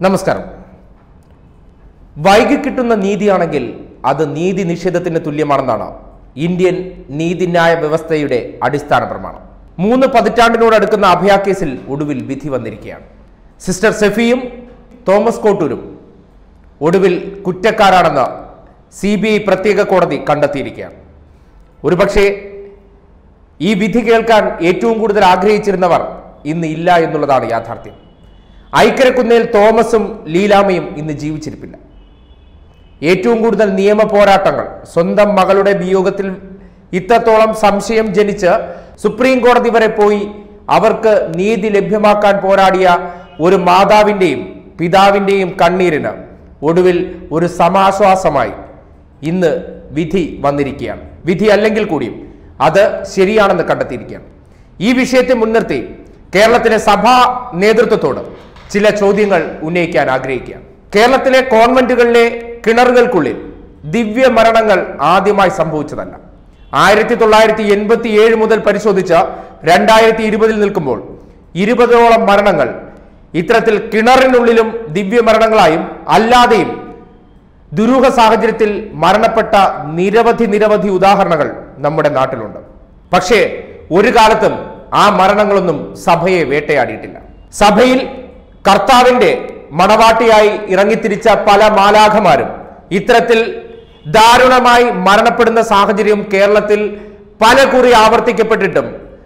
നമസ്കാരം വൈകി കിട്ടുന്ന നീതിയാണെങ്കിൽ അത് നീതി നിഷേധത്തിന് തുല്യമാണെന്നാണ് ഇന്ത്യൻ നീതിന്യായ വ്യവസ്ഥയുടെ അടിസ്ഥാന പ്രമാണം മൂന്ന് പതിറ്റാണ്ടിനോടടുക്കുന്ന അഭയ കേസിൽ ഒടുവിൽ വിധി വന്നിരിക്കുകയാണ് സിസ്റ്റർ സെഫിയും തോമസ് കോട്ടൂരും ഒടുവിൽ കുറ്റക്കാരാണെന്ന് സി ബി ഐ പ്രത്യേക കോടതി കണ്ടെത്തിയിരിക്കുകയാണ് ഒരുപക്ഷേ ഈ വിധി കേൾക്കാൻ ഏറ്റവും കൂടുതൽ ആഗ്രഹിച്ചിരുന്നവർ ഇന്ന് ഇല്ല എന്നുള്ളതാണ് യാഥാർത്ഥ്യം ഐക്കരക്കുന്നേൽ തോമസും ലീലാമയും ഇന്ന് ജീവിച്ചിരിപ്പില്ല ഏറ്റവും കൂടുതൽ നിയമ പോരാട്ടങ്ങൾ സ്വന്തം മകളുടെ വിയോഗത്തിൽ ഇത്രത്തോളം സംശയം ജനിച്ച് സുപ്രീം കോടതി വരെ പോയി അവർക്ക് നീതി ലഭ്യമാക്കാൻ പോരാടിയ ഒരു മാതാവിൻ്റെയും പിതാവിൻ്റെയും കണ്ണീരിന് ഒടുവിൽ ഒരു സമാശ്വാസമായി ഇന്ന് വിധി വന്നിരിക്കുകയാണ് വിധി അല്ലെങ്കിൽ കൂടിയും അത് ശരിയാണെന്ന് കണ്ടെത്തിയിരിക്കുകയാണ് ഈ വിഷയത്തെ മുൻനിർത്തി കേരളത്തിലെ സഭാ നേതൃത്വത്തോട് ചില ചോദ്യങ്ങൾ ഉന്നയിക്കാൻ ആഗ്രഹിക്കുകയാണ് കേരളത്തിലെ കോൺവെന്റുകളിലെ കിണറുകൾക്കുള്ളിൽ ദിവ്യ മരണങ്ങൾ ആദ്യമായി സംഭവിച്ചതല്ല ആയിരത്തി തൊള്ളായിരത്തി എൺപത്തി ഏഴ് മുതൽ പരിശോധിച്ച രണ്ടായിരത്തി ഇരുപതിൽ നിൽക്കുമ്പോൾ ഇരുപതോളം മരണങ്ങൾ ഇത്തരത്തിൽ കിണറിനുള്ളിലും ദിവ്യ മരണങ്ങളായും അല്ലാതെയും ദുരൂഹ സാഹചര്യത്തിൽ മരണപ്പെട്ട നിരവധി നിരവധി ഉദാഹരണങ്ങൾ നമ്മുടെ നാട്ടിലുണ്ട് പക്ഷേ ഒരു കാലത്തും ആ മരണങ്ങളൊന്നും സഭയെ വേട്ടയാടിയിട്ടില്ല സഭയിൽ കർത്താവിന്റെ മണവാട്ടിയായി ഇറങ്ങിത്തിരിച്ച പല മാലാഖമാരും ഇത്തരത്തിൽ ദാരുണമായി മരണപ്പെടുന്ന സാഹചര്യം കേരളത്തിൽ പല കുറി ആവർത്തിക്കപ്പെട്ടിട്ടും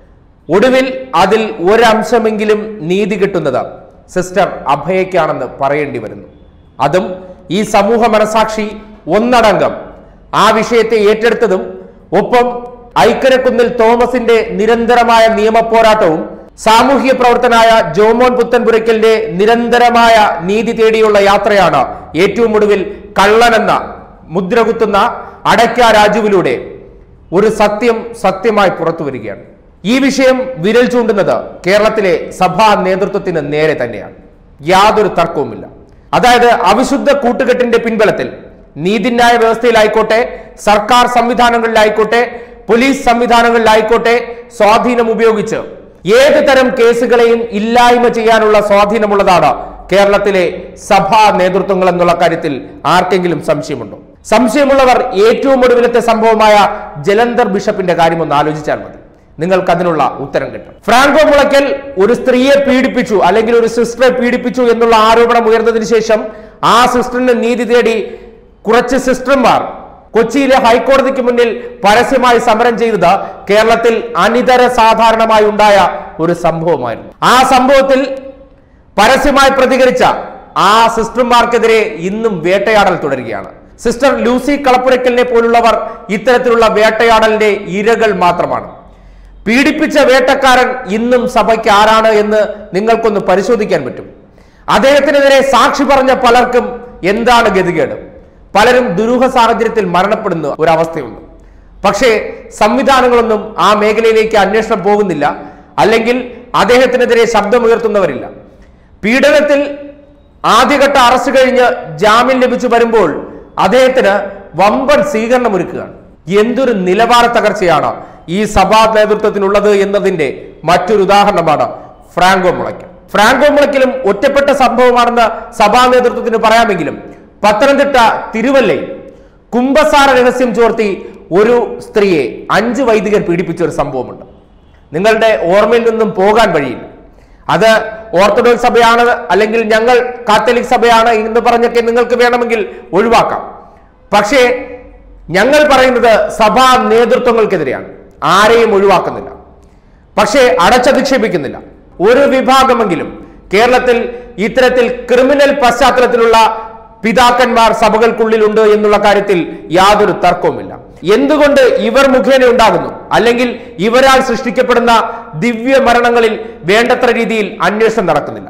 ഒടുവിൽ അതിൽ ഒരംശമെങ്കിലും നീതി കിട്ടുന്നത് സിസ്റ്റർ അഭയയ്ക്കാണെന്ന് പറയേണ്ടി വരുന്നു അതും ഈ സമൂഹ മനസാക്ഷി ഒന്നടങ്കം ആ വിഷയത്തെ ഏറ്റെടുത്തതും ഒപ്പം ഐക്കരക്കുന്നിൽ തോമസിന്റെ നിരന്തരമായ നിയമപോരാട്ടവും സാമൂഹിക പ്രവർത്തനായ ജോമോൻ പുത്തൻപുരയ്ക്കലിന്റെ നിരന്തരമായ നീതി തേടിയുള്ള യാത്രയാണ് ഏറ്റവും ഒടുവിൽ കള്ളനെന്ന മുദ്രകുത്തുന്ന അടയ്ക്ക രാജുവിലൂടെ ഒരു സത്യം സത്യമായി പുറത്തു വരികയാണ് ഈ വിഷയം വിരൽ ചൂണ്ടുന്നത് കേരളത്തിലെ സഭാ നേതൃത്വത്തിന് നേരെ തന്നെയാണ് യാതൊരു തർക്കവുമില്ല അതായത് അവിശുദ്ധ കൂട്ടുകെട്ടിന്റെ പിൻബലത്തിൽ നീതിന്യായ വ്യവസ്ഥയിലായിക്കോട്ടെ സർക്കാർ സംവിധാനങ്ങളിലായിക്കോട്ടെ പോലീസ് സംവിധാനങ്ങളിലായിക്കോട്ടെ സ്വാധീനം ഉപയോഗിച്ച് ഏത് തരം കേസുകളെയും ഇല്ലായ്മ ചെയ്യാനുള്ള സ്വാധീനമുള്ളതാണ് കേരളത്തിലെ സഭാ നേതൃത്വങ്ങൾ എന്നുള്ള കാര്യത്തിൽ ആർക്കെങ്കിലും സംശയമുണ്ടോ സംശയമുള്ളവർ ഏറ്റവും ഒടുവിലത്തെ സംഭവമായ ജലന്ധർ ബിഷപ്പിന്റെ കാര്യം ഒന്ന് ആലോചിച്ചാൽ മതി നിങ്ങൾക്ക് അതിനുള്ള ഉത്തരം കിട്ടും ഫ്രാങ്കോ മുളയ്ക്കൽ ഒരു സ്ത്രീയെ പീഡിപ്പിച്ചു അല്ലെങ്കിൽ ഒരു സിസ്റ്ററെ പീഡിപ്പിച്ചു എന്നുള്ള ആരോപണം ഉയർന്നതിന് ശേഷം ആ സിസ്റ്ററിന് നീതി തേടി കുറച്ച് സിസ്റ്റർമാർ കൊച്ചിയിലെ ഹൈക്കോടതിക്ക് മുന്നിൽ പരസ്യമായി സമരം ചെയ്തത് കേരളത്തിൽ അനിതര സാധാരണമായി ഉണ്ടായ ഒരു സംഭവമായിരുന്നു ആ സംഭവത്തിൽ പരസ്യമായി പ്രതികരിച്ച ആ സിസ്റ്റർമാർക്കെതിരെ ഇന്നും വേട്ടയാടൽ തുടരുകയാണ് സിസ്റ്റർ ലൂസി കളപ്പുരയ്ക്കലിനെ പോലുള്ളവർ ഇത്തരത്തിലുള്ള വേട്ടയാടലിന്റെ ഇരകൾ മാത്രമാണ് പീഡിപ്പിച്ച വേട്ടക്കാരൻ ഇന്നും സഭയ്ക്ക് ആരാണ് എന്ന് നിങ്ങൾക്കൊന്ന് പരിശോധിക്കാൻ പറ്റും അദ്ദേഹത്തിനെതിരെ സാക്ഷി പറഞ്ഞ പലർക്കും എന്താണ് ഗതികേട് പലരും ദുരൂഹ സാഹചര്യത്തിൽ മരണപ്പെടുന്ന ഒരവസ്ഥയുണ്ട് പക്ഷേ സംവിധാനങ്ങളൊന്നും ആ മേഖലയിലേക്ക് അന്വേഷണം പോകുന്നില്ല അല്ലെങ്കിൽ അദ്ദേഹത്തിനെതിരെ ശബ്ദമുയർത്തുന്നവരില്ല പീഡനത്തിൽ ആദ്യഘട്ട അറസ്റ്റ് കഴിഞ്ഞ് ജാമ്യം ലഭിച്ചു വരുമ്പോൾ അദ്ദേഹത്തിന് വമ്പൻ സ്വീകരണം ഒരുക്കുകയാണ് എന്തൊരു നിലവാര തകർച്ചയാണ് ഈ സഭാ നേതൃത്വത്തിനുള്ളത് എന്നതിന്റെ മറ്റൊരു ഉദാഹരണമാണ് ഫ്രാങ്കോ മുളയ്ക്കൽ ഫ്രാങ്കോ മുളയ്ക്കലും ഒറ്റപ്പെട്ട സംഭവമാണെന്ന് സഭാ നേതൃത്വത്തിന് പറയാമെങ്കിലും പത്തനംതിട്ട തിരുവല്ലയിൽ കുംഭസാര രഹസ്യം ചോർത്തി ഒരു സ്ത്രീയെ അഞ്ച് വൈദികർ പീഡിപ്പിച്ച ഒരു സംഭവമുണ്ട് നിങ്ങളുടെ ഓർമ്മയിൽ നിന്നും പോകാൻ വഴിയില്ല അത് ഓർത്തഡോക്സ് സഭയാണ് അല്ലെങ്കിൽ ഞങ്ങൾ കാത്തലിക് സഭയാണ് എന്ന് പറഞ്ഞൊക്കെ നിങ്ങൾക്ക് വേണമെങ്കിൽ ഒഴിവാക്കാം പക്ഷേ ഞങ്ങൾ പറയുന്നത് സഭാ നേതൃത്വങ്ങൾക്കെതിരെയാണ് ആരെയും ഒഴിവാക്കുന്നില്ല പക്ഷേ അടച്ചധിക്ഷേപിക്കുന്നില്ല ഒരു വിഭാഗമെങ്കിലും കേരളത്തിൽ ഇത്തരത്തിൽ ക്രിമിനൽ പശ്ചാത്തലത്തിലുള്ള പിതാക്കന്മാർ സഭകൾക്കുള്ളിലുണ്ട് എന്നുള്ള കാര്യത്തിൽ യാതൊരു തർക്കവുമില്ല എന്തുകൊണ്ട് ഇവർ മുഖേന ഉണ്ടാകുന്നു അല്ലെങ്കിൽ ഇവരാൽ സൃഷ്ടിക്കപ്പെടുന്ന ദിവ്യ മരണങ്ങളിൽ വേണ്ടത്ര രീതിയിൽ അന്വേഷണം നടക്കുന്നില്ല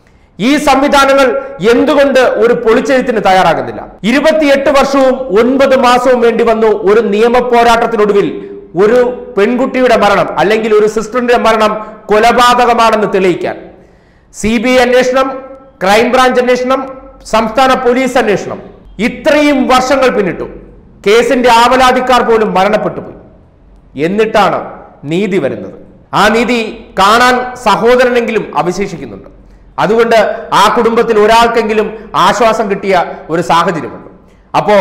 ഈ സംവിധാനങ്ങൾ എന്തുകൊണ്ട് ഒരു പൊളിച്ചെഴുത്തിന് തയ്യാറാകുന്നില്ല ഇരുപത്തിയെട്ട് വർഷവും ഒൻപത് മാസവും വേണ്ടി വന്നു ഒരു നിയമ പോരാട്ടത്തിനൊടുവിൽ ഒരു പെൺകുട്ടിയുടെ മരണം അല്ലെങ്കിൽ ഒരു സിസ്റ്ററിന്റെ മരണം കൊലപാതകമാണെന്ന് തെളിയിക്കാൻ സി ബി ഐ അന്വേഷണം ക്രൈംബ്രാഞ്ച് അന്വേഷണം സംസ്ഥാന പോലീസ് അന്വേഷണം ഇത്രയും വർഷങ്ങൾ പിന്നിട്ടു കേസിന്റെ ആവലാതിക്കാർ പോലും മരണപ്പെട്ടു പോയി എന്നിട്ടാണ് നീതി വരുന്നത് ആ നീതി കാണാൻ സഹോദരനെങ്കിലും അവശേഷിക്കുന്നുണ്ട് അതുകൊണ്ട് ആ കുടുംബത്തിൽ ഒരാൾക്കെങ്കിലും ആശ്വാസം കിട്ടിയ ഒരു സാഹചര്യമുണ്ട് അപ്പോ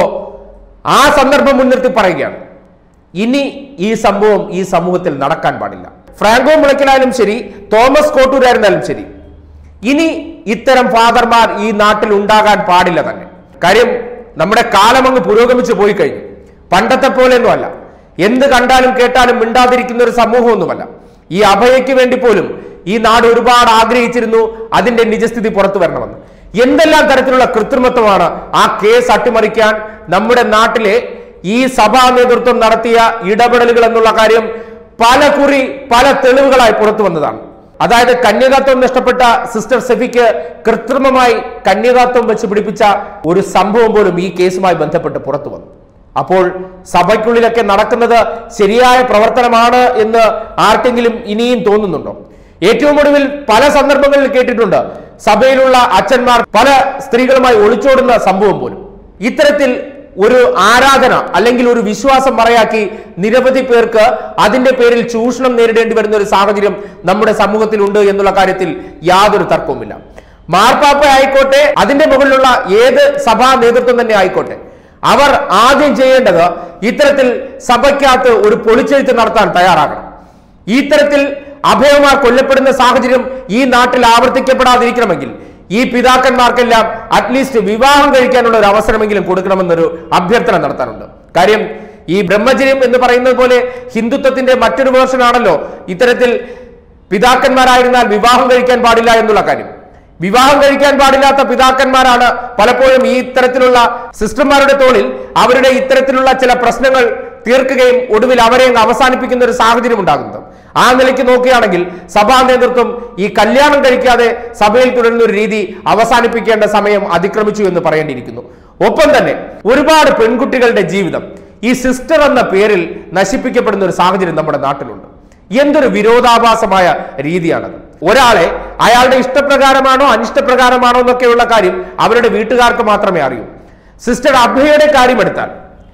ആ സന്ദർഭം മുൻനിർത്തി പറയുകയാണ് ഇനി ഈ സംഭവം ഈ സമൂഹത്തിൽ നടക്കാൻ പാടില്ല ഫ്രാങ്കോ മുളയ്ക്കലായാലും ശരി തോമസ് കോട്ടൂരായിരുന്നാലും ശരി ഇനി ഇത്തരം ഫാദർമാർ ഈ നാട്ടിൽ ഉണ്ടാകാൻ പാടില്ല തന്നെ കാര്യം നമ്മുടെ കാലമങ്ങ് പുരോഗമിച്ചു പോയി കഴിഞ്ഞു പണ്ടത്തെ പോലെയൊന്നുമല്ല എന്ത് കണ്ടാലും കേട്ടാലും മിണ്ടാതിരിക്കുന്ന ഒരു സമൂഹമൊന്നുമല്ല ഈ അഭയയ്ക്ക് വേണ്ടി പോലും ഈ നാട് ഒരുപാട് ആഗ്രഹിച്ചിരുന്നു അതിന്റെ നിജസ്ഥിതി പുറത്തു വരണമെന്ന് എന്തെല്ലാം തരത്തിലുള്ള കൃത്രിമത്വമാണ് ആ കേസ് അട്ടിമറിക്കാൻ നമ്മുടെ നാട്ടിലെ ഈ സഭാ നേതൃത്വം നടത്തിയ ഇടപെടലുകൾ എന്നുള്ള കാര്യം പല കുറി പല തെളിവുകളായി പുറത്തു വന്നതാണ് അതായത് കന്യകാത്വം നഷ്ടപ്പെട്ട സിസ്റ്റർ സെഫിക്ക് കൃത്രിമമായി കന്യകാത്വം വെച്ച് പിടിപ്പിച്ച ഒരു സംഭവം പോലും ഈ കേസുമായി ബന്ധപ്പെട്ട് പുറത്തു വന്നു അപ്പോൾ സഭയ്ക്കുള്ളിലൊക്കെ നടക്കുന്നത് ശരിയായ പ്രവർത്തനമാണ് എന്ന് ആർക്കെങ്കിലും ഇനിയും തോന്നുന്നുണ്ടോ ഏറ്റവും ഒടുവിൽ പല സന്ദർഭങ്ങളിൽ കേട്ടിട്ടുണ്ട് സഭയിലുള്ള അച്ഛന്മാർ പല സ്ത്രീകളുമായി ഒളിച്ചോടുന്ന സംഭവം പോലും ഇത്തരത്തിൽ ഒരു ആരാധന അല്ലെങ്കിൽ ഒരു വിശ്വാസം മറയാക്കി നിരവധി പേർക്ക് അതിന്റെ പേരിൽ ചൂഷണം നേരിടേണ്ടി വരുന്ന ഒരു സാഹചര്യം നമ്മുടെ സമൂഹത്തിലുണ്ട് എന്നുള്ള കാര്യത്തിൽ യാതൊരു തർക്കവുമില്ല മാർപ്പാപ്പ ആയിക്കോട്ടെ അതിന്റെ മുകളിലുള്ള ഏത് സഭാ നേതൃത്വം തന്നെ ആയിക്കോട്ടെ അവർ ആദ്യം ചെയ്യേണ്ടത് ഇത്തരത്തിൽ സഭയ്ക്കകത്ത് ഒരു പൊളിച്ചെഴുത്ത് നടത്താൻ തയ്യാറാകണം ഇത്തരത്തിൽ അഭയമാർ കൊല്ലപ്പെടുന്ന സാഹചര്യം ഈ നാട്ടിൽ ആവർത്തിക്കപ്പെടാതിരിക്കണമെങ്കിൽ ഈ പിതാക്കന്മാർക്കെല്ലാം അറ്റ്ലീസ്റ്റ് വിവാഹം കഴിക്കാനുള്ള ഒരു അവസരമെങ്കിലും കൊടുക്കണമെന്നൊരു അഭ്യർത്ഥന നടത്താനുണ്ട് കാര്യം ഈ ബ്രഹ്മചര്യം എന്ന് പറയുന്നത് പോലെ ഹിന്ദുത്വത്തിന്റെ മറ്റൊരു വേർഷനാണല്ലോ ഇത്തരത്തിൽ പിതാക്കന്മാരായിരുന്നാൽ വിവാഹം കഴിക്കാൻ പാടില്ല എന്നുള്ള കാര്യം വിവാഹം കഴിക്കാൻ പാടില്ലാത്ത പിതാക്കന്മാരാണ് പലപ്പോഴും ഈ ഇത്തരത്തിലുള്ള സിസ്റ്റർമാരുടെ തോളിൽ അവരുടെ ഇത്തരത്തിലുള്ള ചില പ്രശ്നങ്ങൾ തീർക്കുകയും ഒടുവിൽ അവരെ അങ്ങ് അവസാനിപ്പിക്കുന്ന ഒരു സാഹചര്യം ഉണ്ടാകുന്നത് ആ നിലയ്ക്ക് നോക്കുകയാണെങ്കിൽ സഭാ നേതൃത്വം ഈ കല്യാണം കഴിക്കാതെ സഭയിൽ തുടരുന്ന ഒരു രീതി അവസാനിപ്പിക്കേണ്ട സമയം അതിക്രമിച്ചു എന്ന് പറയേണ്ടിയിരിക്കുന്നു ഒപ്പം തന്നെ ഒരുപാട് പെൺകുട്ടികളുടെ ജീവിതം ഈ സിസ്റ്റർ എന്ന പേരിൽ നശിപ്പിക്കപ്പെടുന്ന ഒരു സാഹചര്യം നമ്മുടെ നാട്ടിലുണ്ട് എന്തൊരു വിരോധാഭാസമായ രീതിയാണത് ഒരാളെ അയാളുടെ ഇഷ്ടപ്രകാരമാണോ അനിഷ്ടപ്രകാരമാണോ എന്നൊക്കെയുള്ള കാര്യം അവരുടെ വീട്ടുകാർക്ക് മാത്രമേ അറിയൂ സിസ്റ്റർ അഭയയുടെ കാര്യമെടുത്താൽ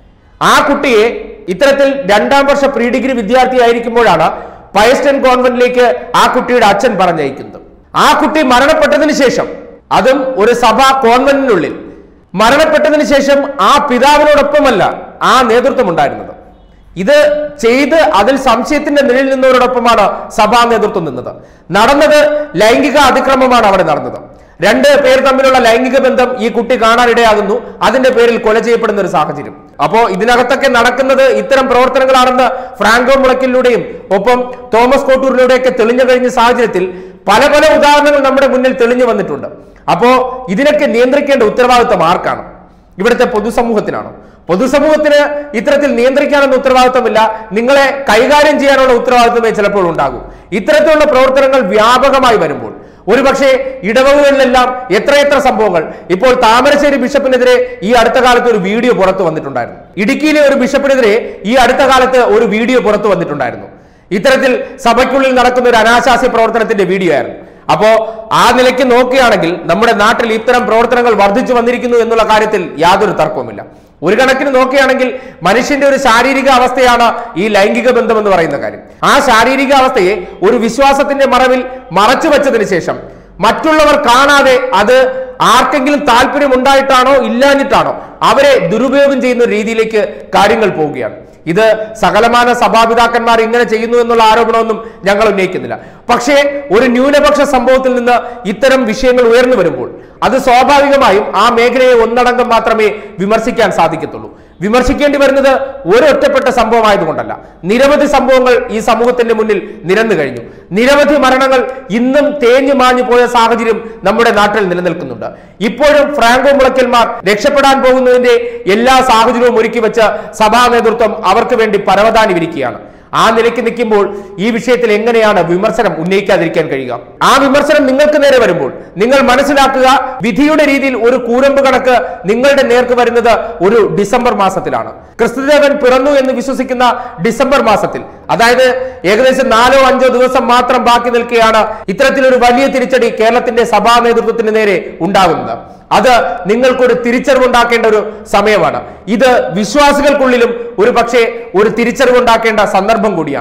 ആ കുട്ടിയെ ഇത്തരത്തിൽ രണ്ടാം വർഷ പ്രീ ഡിഗ്രി വിദ്യാർത്ഥിയായിരിക്കുമ്പോഴാണ് പയസ്റ്റൻ കോൺവെന്റിലേക്ക് ആ കുട്ടിയുടെ അച്ഛൻ പറഞ്ഞയക്കുന്നത് ആ കുട്ടി മരണപ്പെട്ടതിന് ശേഷം അതും ഒരു സഭാ കോൺവെന്റിനുള്ളിൽ മരണപ്പെട്ടതിന് ശേഷം ആ പിതാവിനോടൊപ്പമല്ല ആ നേതൃത്വം ഉണ്ടായിരുന്നത് ഇത് ചെയ്ത് അതിൽ സംശയത്തിന്റെ നിഴലിൽ നിന്നവരോടൊപ്പമാണ് സഭാ നേതൃത്വം നിന്നത് നടന്നത് ലൈംഗിക അതിക്രമമാണ് അവിടെ നടന്നത് രണ്ട് പേർ തമ്മിലുള്ള ലൈംഗിക ബന്ധം ഈ കുട്ടി കാണാനിടയാകുന്നു അതിന്റെ പേരിൽ കൊല ചെയ്യപ്പെടുന്ന ഒരു സാഹചര്യം അപ്പോ ഇതിനകത്തൊക്കെ നടക്കുന്നത് ഇത്തരം പ്രവർത്തനങ്ങളാണെന്ന് ഫ്രാങ്കോ മുളക്കിലൂടെയും ഒപ്പം തോമസ് കോട്ടൂരിലൂടെയൊക്കെ തെളിഞ്ഞു കഴിഞ്ഞ സാഹചര്യത്തിൽ പല പല ഉദാഹരണങ്ങൾ നമ്മുടെ മുന്നിൽ തെളിഞ്ഞു വന്നിട്ടുണ്ട് അപ്പോ ഇതിനൊക്കെ നിയന്ത്രിക്കേണ്ട ഉത്തരവാദിത്വം ആർക്കാണ് ഇവിടുത്തെ പൊതുസമൂഹത്തിനാണോ പൊതുസമൂഹത്തിന് ഇത്തരത്തിൽ നിയന്ത്രിക്കാനൊന്നും ഉത്തരവാദിത്വമില്ല നിങ്ങളെ കൈകാര്യം ചെയ്യാനുള്ള ഉത്തരവാദിത്വമേ ചിലപ്പോൾ ഉണ്ടാകൂ ഇത്തരത്തിലുള്ള പ്രവർത്തനങ്ങൾ വ്യാപകമായി വരുമ്പോൾ ഒരുപക്ഷെ ഇടവകളിലെല്ലാം എത്രയെത്ര സംഭവങ്ങൾ ഇപ്പോൾ താമരശ്ശേരി ബിഷപ്പിനെതിരെ ഈ അടുത്ത കാലത്ത് ഒരു വീഡിയോ പുറത്തു വന്നിട്ടുണ്ടായിരുന്നു ഇടുക്കിയിലെ ഒരു ബിഷപ്പിനെതിരെ ഈ അടുത്ത കാലത്ത് ഒരു വീഡിയോ പുറത്തു വന്നിട്ടുണ്ടായിരുന്നു ഇത്തരത്തിൽ സഭയ്ക്കുള്ളിൽ നടക്കുന്ന ഒരു അനാശാസ്യ പ്രവർത്തനത്തിന്റെ വീഡിയോ ആയിരുന്നു അപ്പോ ആ നിലയ്ക്ക് നോക്കുകയാണെങ്കിൽ നമ്മുടെ നാട്ടിൽ ഇത്തരം പ്രവർത്തനങ്ങൾ വർദ്ധിച്ചു വന്നിരിക്കുന്നു എന്നുള്ള കാര്യത്തിൽ യാതൊരു തർക്കവുമില്ല ഒരു കണക്കിന് നോക്കുകയാണെങ്കിൽ മനുഷ്യന്റെ ഒരു ശാരീരിക അവസ്ഥയാണ് ഈ ലൈംഗിക ബന്ധം എന്ന് പറയുന്ന കാര്യം ആ ശാരീരിക അവസ്ഥയെ ഒരു വിശ്വാസത്തിന്റെ മറവിൽ മറച്ചു വെച്ചതിന് ശേഷം മറ്റുള്ളവർ കാണാതെ അത് ആർക്കെങ്കിലും താല്പര്യം ഉണ്ടായിട്ടാണോ ഇല്ലാഞ്ഞിട്ടാണോ അവരെ ദുരുപയോഗം ചെയ്യുന്ന ഒരു രീതിയിലേക്ക് കാര്യങ്ങൾ പോവുകയാണ് ഇത് സകലമാന സഭാപിതാക്കന്മാർ ഇങ്ങനെ ചെയ്യുന്നു എന്നുള്ള ആരോപണമൊന്നും ഞങ്ങൾ ഉന്നയിക്കുന്നില്ല പക്ഷേ ഒരു ന്യൂനപക്ഷ സംഭവത്തിൽ നിന്ന് ഇത്തരം വിഷയങ്ങൾ ഉയർന്നു വരുമ്പോൾ അത് സ്വാഭാവികമായും ആ മേഖലയെ ഒന്നടങ്കം മാത്രമേ വിമർശിക്കാൻ സാധിക്കത്തുള്ളൂ വിമർശിക്കേണ്ടി വരുന്നത് ഒരു ഒറ്റപ്പെട്ട സംഭവമായതുകൊണ്ടല്ല നിരവധി സംഭവങ്ങൾ ഈ സമൂഹത്തിന്റെ മുന്നിൽ നിരന്നു കഴിഞ്ഞു നിരവധി മരണങ്ങൾ ഇന്നും തേഞ്ഞു മാഞ്ഞു പോയ സാഹചര്യം നമ്മുടെ നാട്ടിൽ നിലനിൽക്കുന്നുണ്ട് ഇപ്പോഴും ഫ്രാങ്കോ മുളയ്ക്കൽമാർ രക്ഷപ്പെടാൻ പോകുന്നതിന്റെ എല്ലാ സാഹചര്യവും ഒരുക്കി വെച്ച സഭാ നേതൃത്വം അവർക്ക് വേണ്ടി പരവതാനി വിരിക്കുകയാണ് ആ നിലയ്ക്ക് നിൽക്കുമ്പോൾ ഈ വിഷയത്തിൽ എങ്ങനെയാണ് വിമർശനം ഉന്നയിക്കാതിരിക്കാൻ കഴിയുക ആ വിമർശനം നിങ്ങൾക്ക് നേരെ വരുമ്പോൾ നിങ്ങൾ മനസ്സിലാക്കുക വിധിയുടെ രീതിയിൽ ഒരു കൂരമ്പ് കണക്ക് നിങ്ങളുടെ നേർക്ക് വരുന്നത് ഒരു ഡിസംബർ മാസത്തിലാണ് ക്രിസ്തുദേവൻ പിറന്നു എന്ന് വിശ്വസിക്കുന്ന ഡിസംബർ മാസത്തിൽ അതായത് ഏകദേശം നാലോ അഞ്ചോ ദിവസം മാത്രം ബാക്കി നിൽക്കുകയാണ് ഇത്തരത്തിലൊരു വലിയ തിരിച്ചടി കേരളത്തിന്റെ സഭാ നേതൃത്വത്തിന് നേരെ ഉണ്ടാകുന്നത് അത് നിങ്ങൾക്കൊരു തിരിച്ചറിവുണ്ടാക്കേണ്ട ഒരു സമയമാണ് ഇത് വിശ്വാസികൾക്കുള്ളിലും ഒരു പക്ഷേ ഒരു തിരിച്ചറിവുണ്ടാക്കേണ്ട സന്ദർഭം കൂടിയാണ്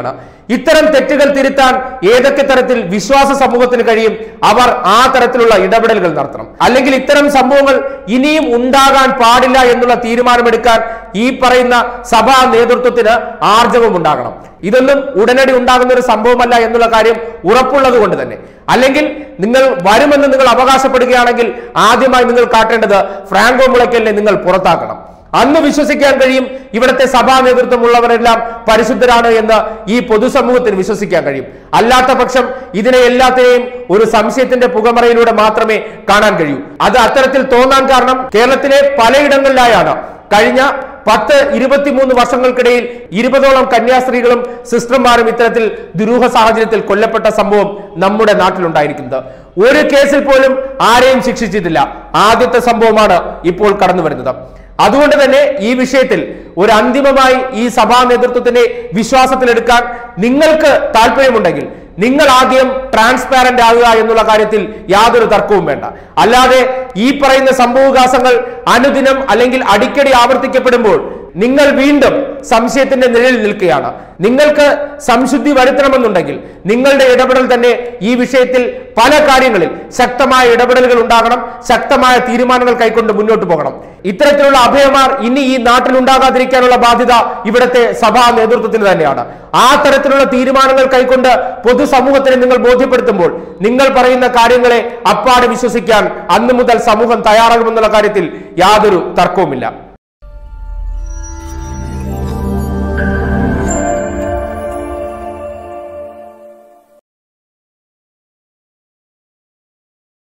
ഇത്തരം തെറ്റുകൾ തിരുത്താൻ ഏതൊക്കെ തരത്തിൽ വിശ്വാസ സമൂഹത്തിന് കഴിയും അവർ ആ തരത്തിലുള്ള ഇടപെടലുകൾ നടത്തണം അല്ലെങ്കിൽ ഇത്തരം സംഭവങ്ങൾ ഇനിയും ഉണ്ടാകാൻ പാടില്ല എന്നുള്ള തീരുമാനമെടുക്കാൻ ഈ പറയുന്ന സഭാ നേതൃത്വത്തിന് ആർജവം ഉണ്ടാകണം ഇതൊന്നും ഉടനടി ഉണ്ടാകുന്ന ഒരു സംഭവമല്ല എന്നുള്ള കാര്യം ഉറപ്പുള്ളത് കൊണ്ട് തന്നെ അല്ലെങ്കിൽ നിങ്ങൾ വരുമെന്ന് നിങ്ങൾ അവകാശപ്പെടുകയാണെങ്കിൽ ആദ്യമായി നിങ്ങൾ കാട്ടേണ്ടത് ഫ്രാങ്കോ മുളയ്ക്കലിനെ നിങ്ങൾ പുറത്താക്കണം അന്ന് വിശ്വസിക്കാൻ കഴിയും ഇവിടുത്തെ സഭാ നേതൃത്വമുള്ളവരെല്ലാം പരിശുദ്ധരാണ് എന്ന് ഈ പൊതുസമൂഹത്തിന് വിശ്വസിക്കാൻ കഴിയും അല്ലാത്ത പക്ഷം ഇതിനെ എല്ലാത്തിനെയും ഒരു സംശയത്തിന്റെ പുകമറയിലൂടെ മാത്രമേ കാണാൻ കഴിയൂ അത് അത്തരത്തിൽ തോന്നാൻ കാരണം കേരളത്തിലെ പലയിടങ്ങളിലായാണ് കഴിഞ്ഞ പത്ത് ഇരുപത്തിമൂന്ന് വർഷങ്ങൾക്കിടയിൽ ഇരുപതോളം കന്യാസ്ത്രീകളും സിസ്റ്റർമാരും ഇത്തരത്തിൽ ദുരൂഹ സാഹചര്യത്തിൽ കൊല്ലപ്പെട്ട സംഭവം നമ്മുടെ നാട്ടിലുണ്ടായിരിക്കുന്നത് ഒരു കേസിൽ പോലും ആരെയും ശിക്ഷിച്ചിട്ടില്ല ആദ്യത്തെ സംഭവമാണ് ഇപ്പോൾ കടന്നു വരുന്നത് അതുകൊണ്ട് തന്നെ ഈ വിഷയത്തിൽ ഒരു അന്തിമമായി ഈ സഭാ നേതൃത്വത്തിന്റെ വിശ്വാസത്തിലെടുക്കാൻ നിങ്ങൾക്ക് താല്പര്യമുണ്ടെങ്കിൽ നിങ്ങൾ ആദ്യം ട്രാൻസ്പാരന്റ് ആകുക എന്നുള്ള കാര്യത്തിൽ യാതൊരു തർക്കവും വേണ്ട അല്ലാതെ ഈ പറയുന്ന സംഭവവികാസങ്ങൾ അനുദിനം അല്ലെങ്കിൽ അടിക്കടി ആവർത്തിക്കപ്പെടുമ്പോൾ നിങ്ങൾ വീണ്ടും സംശയത്തിന്റെ നിഴലിൽ നിൽക്കുകയാണ് നിങ്ങൾക്ക് സംശുദ്ധി വരുത്തണമെന്നുണ്ടെങ്കിൽ നിങ്ങളുടെ ഇടപെടൽ തന്നെ ഈ വിഷയത്തിൽ പല കാര്യങ്ങളിൽ ശക്തമായ ഇടപെടലുകൾ ഉണ്ടാകണം ശക്തമായ തീരുമാനങ്ങൾ കൈക്കൊണ്ട് മുന്നോട്ട് പോകണം ഇത്തരത്തിലുള്ള അഭയമാർ ഇനി ഈ നാട്ടിൽ ഉണ്ടാകാതിരിക്കാനുള്ള ബാധ്യത ഇവിടുത്തെ സഭാ നേതൃത്വത്തിന് തന്നെയാണ് ആ തരത്തിലുള്ള തീരുമാനങ്ങൾ കൈക്കൊണ്ട് പൊതുസമൂഹത്തിന് നിങ്ങൾ ബോധ്യപ്പെടുത്തുമ്പോൾ നിങ്ങൾ പറയുന്ന കാര്യങ്ങളെ അപ്പാടെ വിശ്വസിക്കാൻ അന്നു മുതൽ സമൂഹം തയ്യാറാകുമെന്നുള്ള കാര്യത്തിൽ യാതൊരു തർക്കവുമില്ല